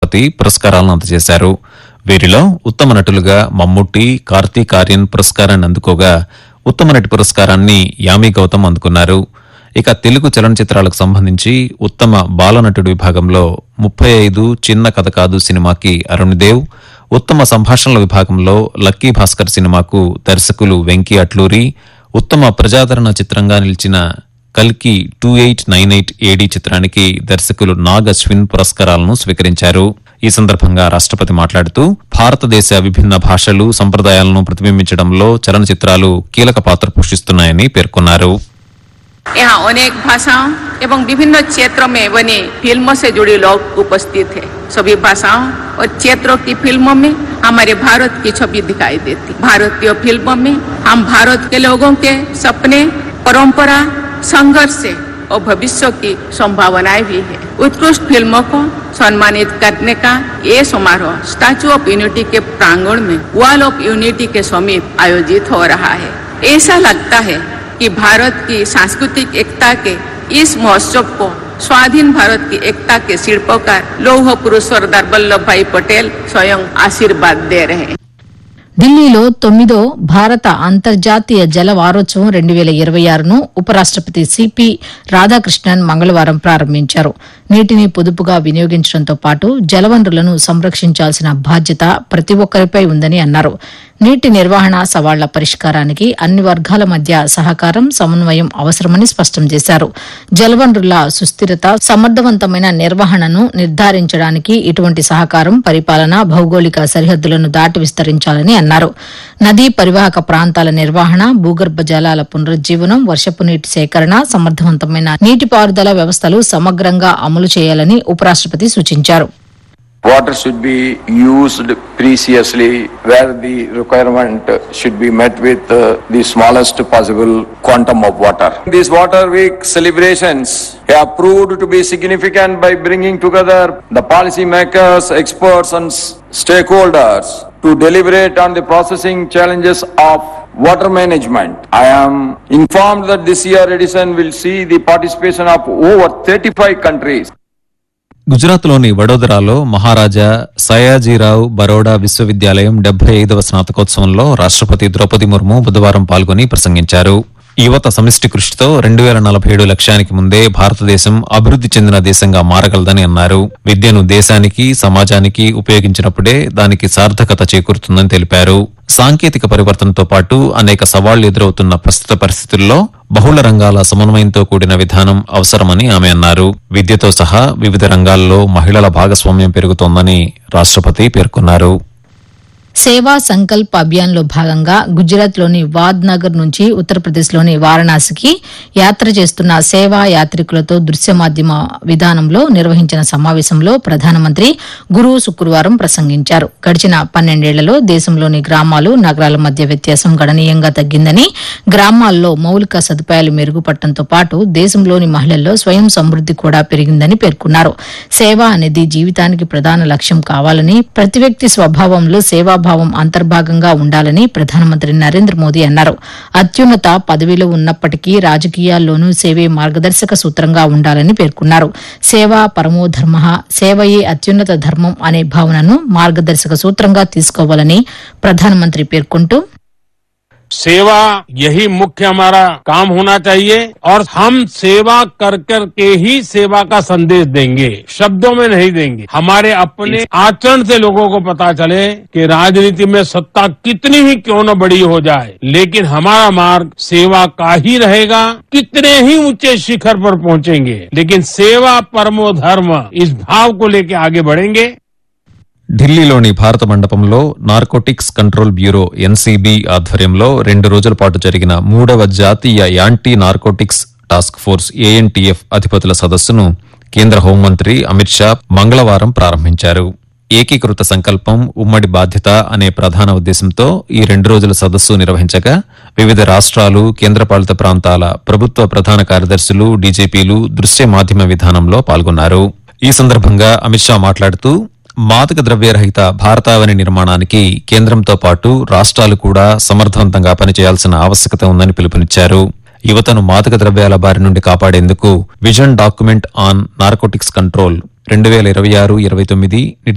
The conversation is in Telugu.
రాష్ట్రపతి పురస్కారాలను అందజేశారు వీరిలో ఉత్తమ నటులుగా మమ్ముట్టి కార్తీక్ ఆర్యన్ పురస్కారాన్ని అందుకోగా ఉత్తమ నటి పురస్కారాన్ని యామి గౌతమ్ అందుకున్నారు ఇక తెలుగు చలనచిత్రాలకు సంబంధించి ఉత్తమ బాలనటుడి విభాగంలో ముప్పై ఐదు చిన్న కథ కాదు సినిమాకి అరుణ్దేవ్ ఉత్తమ సంభాషణల విభాగంలో లక్కీ భాస్కర్ సినిమాకు దర్శకులు వెంకీ అట్లూరి ఉత్తమ ప్రజాదరణ చిత్రంగా నిలిచిన కల్కి two eight nine eight AD చిత్రానికి దర్శకులు నాగ్ అశ్విన్ పురస్కారాలను స్వీకరించారు ఈ సందర్భంగా రాష్ట్రపతి మాట్లాడుతూ భారతదేశ విభిన్న భాషలు సంప్రదాయాలను ప్రతిబింబించడంలో చలనచిత్రాలు కీలక పాత్ర పోషిస్తున్నాయని పేర్కొన్నారు यहाँ अनेक भाषाओं एवं विभिन्न क्षेत्रों में बनी फिल्मों से जुड़े लोग उपस्थित हैं सभी भाषाओं और क्षेत्रों की फिल्मों में हमारे भारत की छवि दिखाई देती भारतीय फिल्मों में हम भारत के लोगों के सपने परंपरा संघर्ष से और भविष्य की संभावनाएं भी है उत्कृष्ट फिल्मों को सम्मानित करने का ये समारोह स्टैचू ऑफ यूनिटी के प्रांगण में वॉल ऑफ यूनिटी के समीप आयोजित हो रहा है ऐसा लगता है कि भारत की सांस्कृतिक एकता के इस महोत्सव को स्वाधीन भारत की एकता के शिल्पकार लौह पुरुष सरदार वल्लभ भाई पटेल स्वयं आशीर्वाद दे रहे हैं ఢిల్లీలో తొమ్మిదో భారత అంతర్జాతీయ జల వారోత్సవం రెండు వేల ఇరవై ఆరును ఉపరాష్టపతి సిపి రాధాకృష్ణన్ మంగళవారం ప్రారంభించారు నీటిని పొదుపుగా వినియోగించడంతో పాటు జలవనరులను సంరక్షించాల్సిన బాధ్యత ప్రతి ఒక్కరిపై ఉందని అన్నారు నీటి నిర్వహణ సవాళ్ల పరిష్కారానికి అన్ని వర్గాల మధ్య సహకారం సమన్వయం అవసరమని స్పష్టం చేశారు జలవనరుల సుస్థిరత సమర్థవంతమైన నిర్వహణను నిర్ధారించడానికి ఇటువంటి సహకారం పరిపాలన భౌగోళిక సరిహద్దులను దాటి విస్తరించాలని అన్నారు నదీ పరివాహక ప్రాంతాల నిర్వహణ భూగర్భ జలాల పునరుజ్జీవనం వర్షపు నీటి సేకరణ సమర్థవంతమైన నీటిపారుదల వ్యవస్థలు సమగ్రంగా అమలు చేయాలని ఉపరాష్టపతి సూచించారు Water should be used preciously where the requirement should be met with uh, the smallest possible quantum of water. These Water Week celebrations have proved to be significant by bringing together the policymakers, experts and s- stakeholders to deliberate on the processing challenges of water management. I am informed that this year edition will see the participation of over 35 countries. గుజరాత్లోని వడోదరాలో మహారాజా సయాజీరావు బరోడా విశ్వవిద్యాలయం డెబ్బై ఐదవ స్నాతకోత్సవంలో రాష్ట్రపతి ద్రౌపది ముర్ము బుధవారం పాల్గొని ప్రసంగించారు యువత సమిష్టి కృషితో రెండు వేల నలభై ఏడు లక్ష్యానికి ముందే భారతదేశం అభివృద్ది చెందిన దేశంగా మారగలదని అన్నారు విద్యను దేశానికి సమాజానికి ఉపయోగించినప్పుడే దానికి సార్థకత చేకూరుతుందని తెలిపారు సాంకేతిక పరివర్తనతో పాటు అనేక సవాళ్లు ఎదురవుతున్న ప్రస్తుత పరిస్థితుల్లో బహుళ రంగాల సమన్వయంతో కూడిన విధానం అవసరమని ఆమె అన్నారు విద్యతో సహా వివిధ రంగాల్లో మహిళల భాగస్వామ్యం పెరుగుతోందని రాష్ట్రపతి పేర్కొన్నారు సేవా సంకల్ప్ అభియాన్ లో భాగంగా గుజరాత్లోని వాద్ నగర్ నుంచి ఉత్తరప్రదేశ్లోని వారణాసికి యాత్ర చేస్తున్న సేవా యాత్రికులతో దృశ్య మాధ్యమ విధానంలో నిర్వహించిన సమావేశంలో ప్రధానమంత్రి గురు శుక్రవారం ప్రసంగించారు గడిచిన పన్నెండేళ్లలో దేశంలోని గ్రామాలు నగరాల మధ్య వ్యత్యాసం గణనీయంగా తగ్గిందని గ్రామాల్లో మౌలిక సదుపాయాలు మెరుగుపడటంతో పాటు దేశంలోని మహిళల్లో స్వయం సమృద్ది కూడా పెరిగిందని పేర్కొన్నారు సేవ అనేది జీవితానికి ప్రధాన లక్ష్యం కావాలని ప్రతి వ్యక్తి స్వభావంలో సేవాభావం అంతర్భాగంగా ఉండాలని ప్రధానమంత్రి నరేంద్ర మోదీ అన్నారు అత్యున్నత పదవిలో ఉన్నప్పటికీ రాజకీయాల్లోనూ సేవే మార్గదర్శక సూత్రంగా ఉండాలని పేర్కొన్నారు సేవా పరమో ధర్మ సేవయే అత్యున్నత ధర్మం అనే భావనను మార్గదర్శక సూత్రంగా తీసుకోవాలని ప్రధానమంత్రి పేర్కొంటూ सेवा यही मुख्य हमारा काम होना चाहिए और हम सेवा कर कर के ही सेवा का संदेश देंगे शब्दों में नहीं देंगे हमारे अपने आचरण से लोगों को पता चले कि राजनीति में सत्ता कितनी ही क्यों न बड़ी हो जाए लेकिन हमारा मार्ग सेवा का ही रहेगा कितने ही ऊंचे शिखर पर पहुंचेंगे लेकिन सेवा परमो धर्म इस भाव को लेके आगे बढ़ेंगे ఢిల్లీలోని భారత మండపంలో నార్కోటిక్స్ కంట్రోల్ బ్యూరో ఎన్సీబీ ఆధ్వర్యంలో రెండు రోజుల పాటు జరిగిన మూడవ జాతీయ anti narcotics task force ANTF అధిపతుల సదస్సును కేంద్ర హోంమంత్రి అమిత్ షా మంగళవారం ప్రారంభించారు ఏకీకృత సంకల్పం ఉమ్మడి బాధ్యత అనే ప్రధాన ఉద్దేశంతో ఈ రెండు రోజుల సదస్సు నిర్వహించగా వివిధ రాష్ట్రాలు కేంద్రపాలిత ప్రాంతాల ప్రభుత్వ ప్రధాన కార్యదర్శులు డీజీపీలు దృశ్య మాధ్యమ విధానంలో పాల్గొన్నారు ఈ సందర్భంగా అమిత్ షా మాట్లాడుతూ మాదక ద్రవ్యరహిత భారతావని నిర్మాణానికి కేంద్రంతో పాటు రాష్ట్రాలు కూడా సమర్థవంతంగా పనిచేయాల్సిన ఆవశ్యకత ఉందని పిలుపునిచ్చారు యువతను మాదక ద్రవ్యాల బారి నుండి కాపాడేందుకు vision document on narcotics control రెండు వేల ఇరవై ఆరు ఇరవై తొమ్మిది